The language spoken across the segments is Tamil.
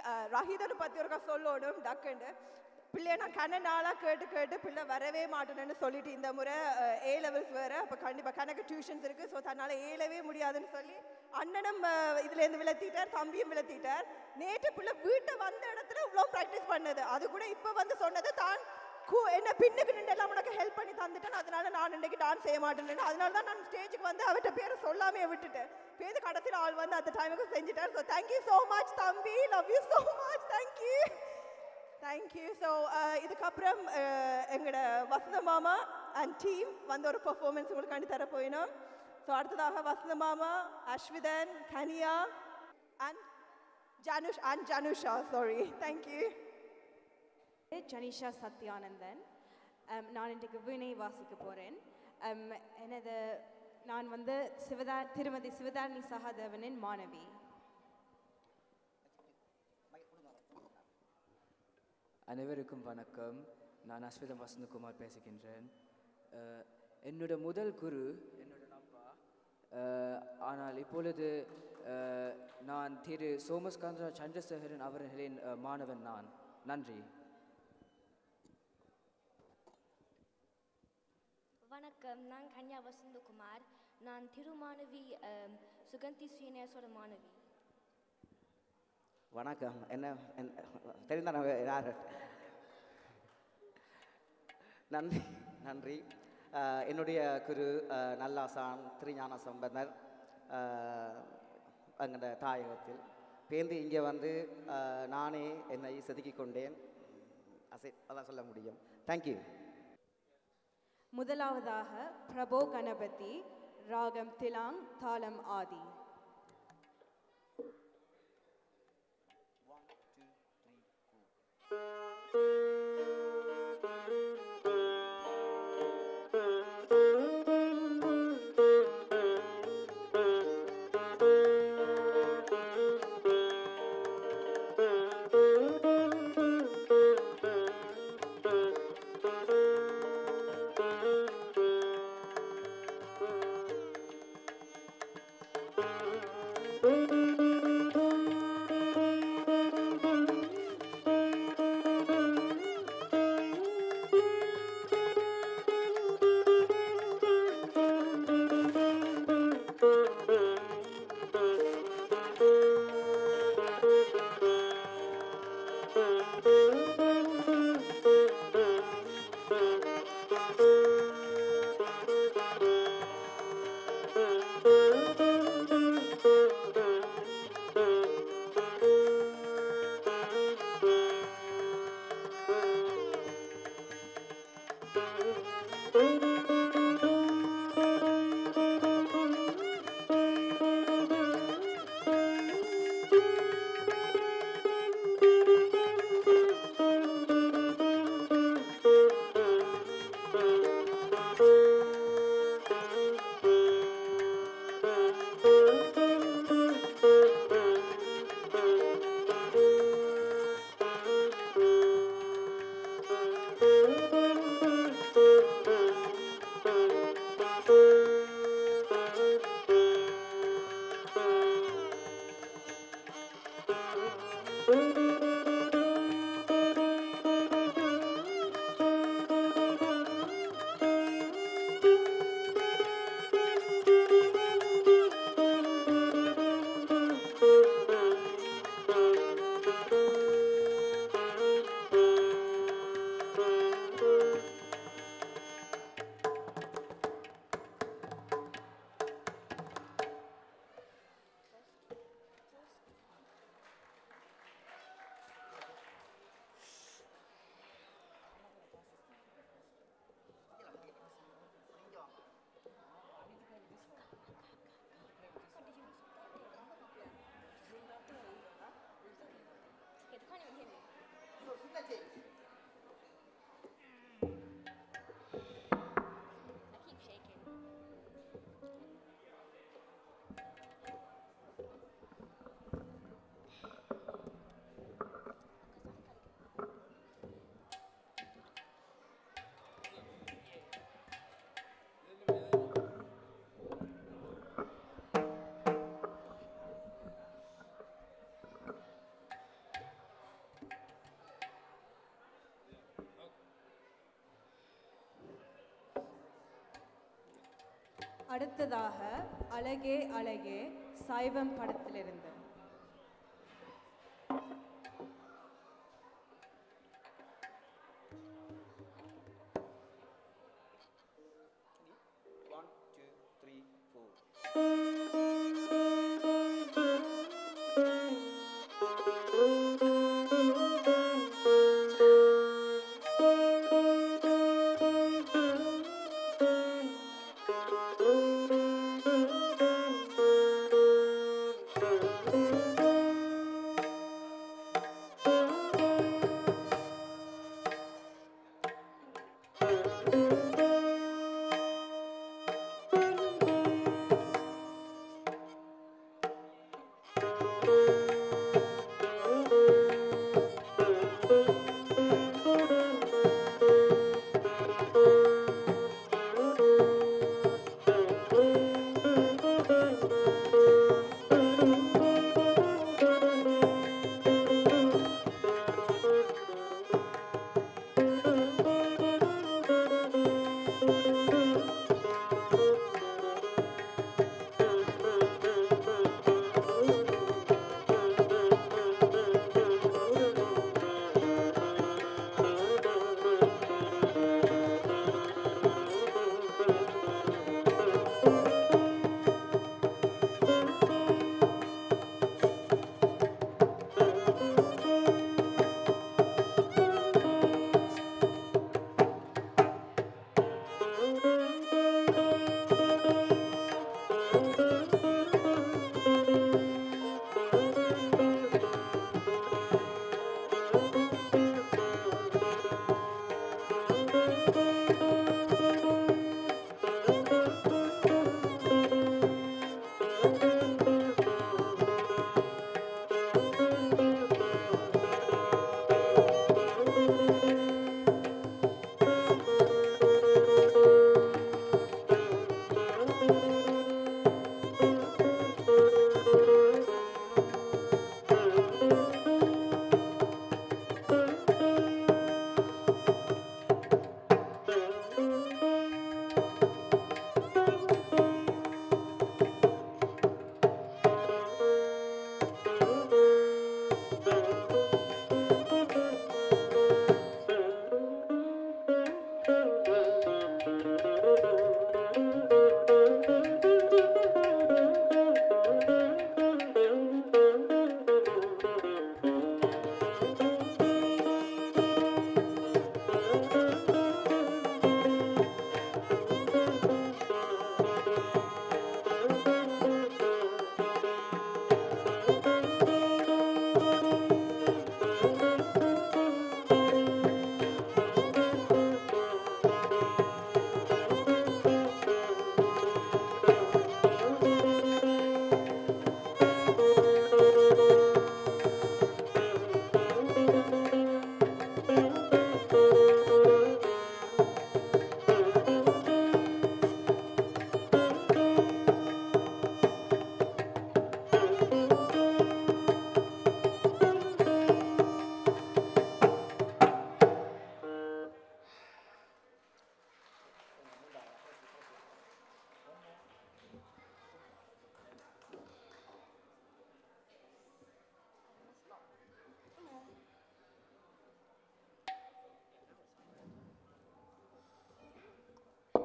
ரஹீதனை பற்றி ஒருக்கா சொல்லணும் டக்குண்டு பிள்ளைய நான் கண்ண நாளாக கேட்டு கேட்டு பிள்ளை வரவே மாட்டேன்னு சொல்லிட்டு இந்த முறை ஏ லெவல்ஸ் வேறு அப்போ கண்டிப்பாக கணக்கு டியூஷன்ஸ் இருக்குது ஸோ தன்னால் ஏலவே முடியாதுன்னு சொல்லி அண்ணனும் அஹ், இதுலேருந்து விளத்திட்டார் தம்பியும் விளத்திட்டார் நேற்று பிள்ளை வீட்டை வந்த இடத்துல இவ்வளோ ப்ராக்டிஸ் பண்ணது அது கூட இப்போ வந்து சொன்னது தான் கூ என்ன பின்னுக்கு நின்று எல்லாம் உனக்கு ஹெல்ப் பண்ணி தந்துட்டேன் அதனால நான் இன்னைக்கு டான்ஸ் செய்ய மாட்டேன்னு அதனால தான் நான் ஸ்டேஜுக்கு வந்து அவர்கிட்ட பேரை சொல்லாமே விட்டுட்டேன் பேருந்து கடைசியில் ஆள் வந்து அந்த டைமுக்கு செஞ்சுட்டார் ஸோ தேங்க்யூ ஸோ மச் தம்பி love you so much thank you thank you so இதுக்கப்புறம் uh, எங்களோட வசந்த மாமா அண்ட் டீம் வந்து ஒரு பர்ஃபார்மன்ஸ் உங்களுக்காண்டி தர போயினோம் ஸோ அடுத்ததாக வசந்த மாமா Asvithan Kaniya and Janush and Janusha sorry thank you Janisha Sathyanandhan Um, நான் இன்றைக்கு வீணை வாசிக்க போகிறேன் எனது நான் வந்து சிவதா திருமதி சிவதாரணி சகாதேவனின் மாணவி அனைவருக்கும் வணக்கம் நான் அஸ்விதம் வசந்தகுமார் பேசுகின்றேன் அஹ், என்னோட முதல் குரு என்னோட அப்பா அஹ், ஆனால் இப்பொழுது அஹ், நான் திரு சோமஸ்காந்தா சந்திரசேகரன் அவர்களின் அஹ், மாணவன் நான் நன்றி வணக்கம் நான் கன்யா வசந்தகுமார் நான் திருமாணவி அம், சுகந்தி ஸ்ரீனிவாசோட மாணவி வணக்கம் என்ன என்ன- தெரிந்தானவங்க யார் நன்றி நன்றி அஹ், என்னுடைய குரு அஹ், நல்லாசான் திருஞான சம்பந்தர் எங்களோட தாயகத்தில் பேந்து இங்கே வந்து அஹ், நானே என்னை செதுக்கிக் கொண்டேன் அசை அதான் சொல்ல முடியும் தேங்க்யூ முதலாவதாக பிரபோ கணபதி ராகம் திலாங் தாளம் ஆதி அடுத்ததாக அழகே அழகே சைவம் படத்திலிருந்து ஒன் டூ த்ரீ ஃபோர்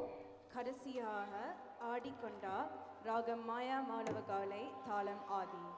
கடைசியாக ஆடிக்கொண்டா ராகம் மாயா மாணவகாலை தாளம் ஆதி